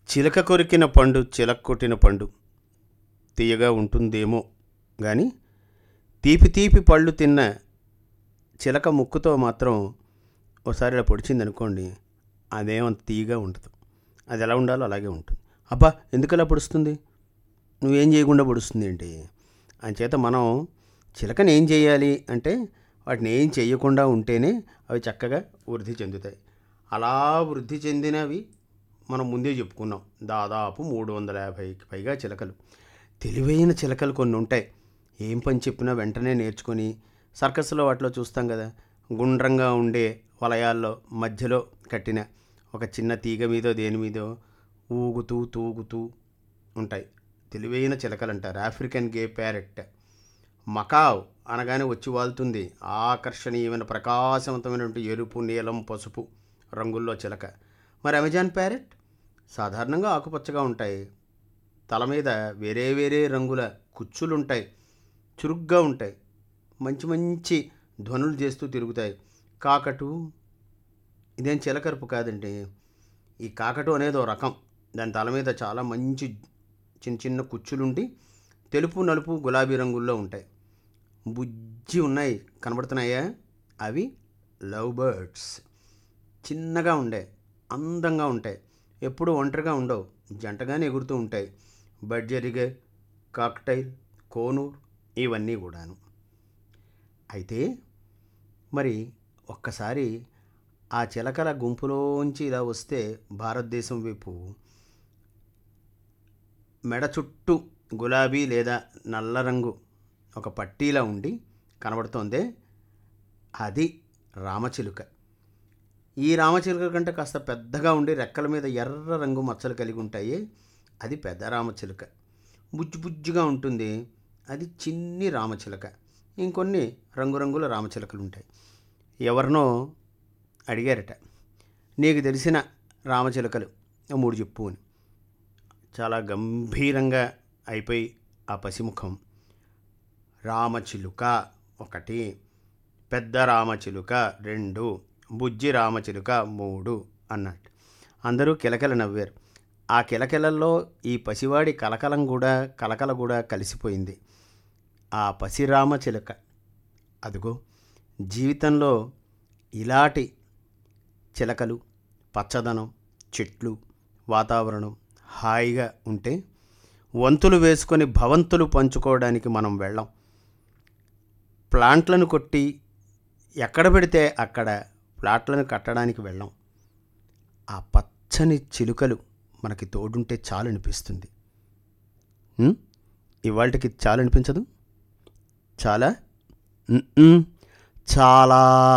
చిలక కొరికిన పండు చిలక కొట్టిన పండు తీయగా ఉంటుందేమో కానీ తీపి తీపి పళ్ళు తిన్న చిలక ముక్కుతో మాత్రం ఒకసారి ఇలా పొడిచింది అనుకోండి అదేమంత తీయగా ఉండదు అది ఎలా ఉండాలో అలాగే ఉంటుంది అబ్బా ఎందుకు అలా పొడుస్తుంది నువ్వేం చేయకుండా పొడుస్తుంది ఏంటి అంచేత మనం చిలకని ఏం చేయాలి అంటే వాటిని ఏం చేయకుండా ఉంటేనే అవి చక్కగా వృద్ధి చెందుతాయి అలా వృద్ధి చెందినవి మనం ముందే చెప్పుకున్నాం దాదాపు మూడు వందల యాభైకి పైగా చిలకలు తెలివైన చిలకలు కొన్ని ఉంటాయి ఏం పని చెప్పినా వెంటనే నేర్చుకొని సర్కస్లో వాటిలో చూస్తాం కదా గుండ్రంగా ఉండే వలయాల్లో మధ్యలో కట్టిన ఒక చిన్న తీగ మీదో దేని మీదో ఊగుతూ తూగుతూ ఉంటాయి తెలివైన చిలకలు అంటారు ఆఫ్రికన్ గే ప్యారెట్ మకావ్ అనగానే వచ్చి వాళ్తుంది ఆకర్షణీయమైన ప్రకాశవంతమైనటువంటి ఎరుపు నీలం పసుపు రంగుల్లో చిలక మరి అమెజాన్ ప్యారెట్ సాధారణంగా ఆకుపచ్చగా ఉంటాయి తల మీద వేరే వేరే రంగుల కుచ్చులుంటాయి చురుగ్గా ఉంటాయి మంచి మంచి ధ్వనులు చేస్తూ తిరుగుతాయి కాకటు ఇదేం చిలకరుపు కాదండి ఈ కాకటు అనేది ఓ రకం దాని తల మీద చాలా మంచి చిన్న చిన్న కుచ్చులుండి తెలుపు నలుపు గులాబీ రంగుల్లో ఉంటాయి బుజ్జి ఉన్నాయి కనబడుతున్నాయా అవి లవ్ బర్డ్స్ చిన్నగా ఉండే అందంగా ఉంటాయి ఎప్పుడు ఒంటరిగా ఉండవు జంటగానే ఎగురుతూ ఉంటాయి బడ్జరిగే కాక్టైల్ కోనూర్ ఇవన్నీ కూడాను అయితే మరి ఒక్కసారి ఆ చిలకల గుంపులోంచి ఇలా వస్తే భారతదేశం వైపు మెడ చుట్టూ గులాబీ లేదా నల్ల రంగు ఒక పట్టీలా ఉండి కనబడుతోందే అది రామచిలుక ఈ రామచిలుక కంటే కాస్త పెద్దగా ఉండి రెక్కల మీద ఎర్ర రంగు మచ్చలు కలిగి ఉంటాయి అది పెద్ద రామచిలుక బుజ్జు బుజ్జుగా ఉంటుంది అది చిన్ని రామచిలుక ఇంకొన్ని రంగురంగుల రామచిలుకలు ఉంటాయి ఎవరినో అడిగారట నీకు తెలిసిన రామచిలుకలు ఓ మూడు చెప్పు అని చాలా గంభీరంగా అయిపోయి ఆ పసిముఖం రామచిలుక ఒకటి పెద్ద రామచిలుక రెండు బుజ్జి రామచిలుక మూడు అన్నట్టు అందరూ కిలకిల నవ్వారు ఆ కిలకిలల్లో ఈ పసివాడి కలకలం కూడా కలకల కూడా కలిసిపోయింది ఆ పసిరామచిలుక అదిగో జీవితంలో ఇలాంటి చిలకలు పచ్చదనం చెట్లు వాతావరణం హాయిగా ఉంటే వంతులు వేసుకొని భవంతులు పంచుకోవడానికి మనం వెళ్ళాం ప్లాంట్లను కొట్టి ఎక్కడ పెడితే అక్కడ ప్లాట్లను కట్టడానికి వెళ్ళాం ఆ పచ్చని చిలుకలు మనకి తోడుంటే చాలు అనిపిస్తుంది ఇవాళకి చాలు అనిపించదు చాలా మ్మ్. చాలా